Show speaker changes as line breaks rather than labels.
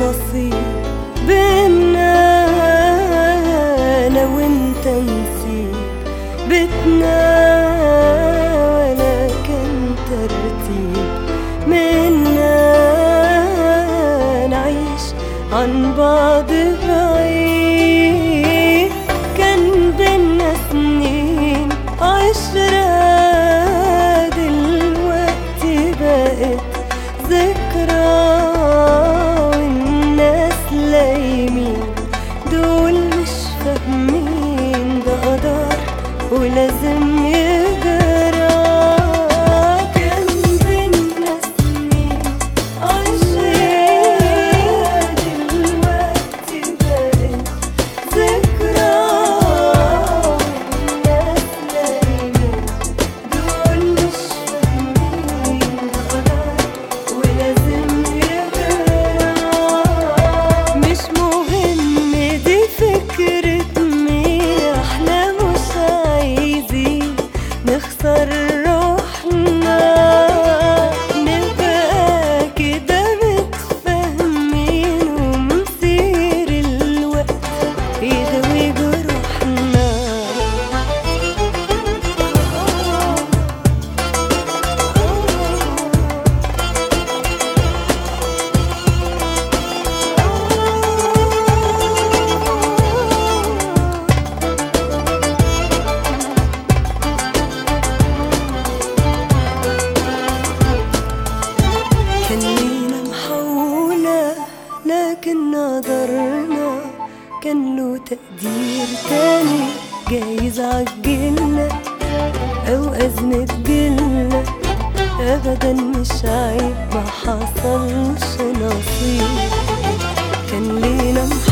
نصيب بينا انا وانت نسيب بيتنا ولا كان ترتيب منا نعيش عن بعض بعيد كان بينا سنين عشرة دلوقتي بقت ذكرى والناس لايمين دول مش فاهمين ده قدر ولازم يجرى كان بينا سنين عشرة دلوقتي بقت ذكرى والناس لايمين دول مش فاهمين ده قدر ولازم يجرى مش مهم دي فكرة مين احنا مش عايزين نخسر روحنا نبقى كده متفاهمين ومسير الوقت يداوي جروحنا كان لينا محولة لكن نظرنا كان له تقدير تاني جايز عجلنا أو أزمة جيلنا أبدا مش عيب ما حصلش نصيب كان لينا محولة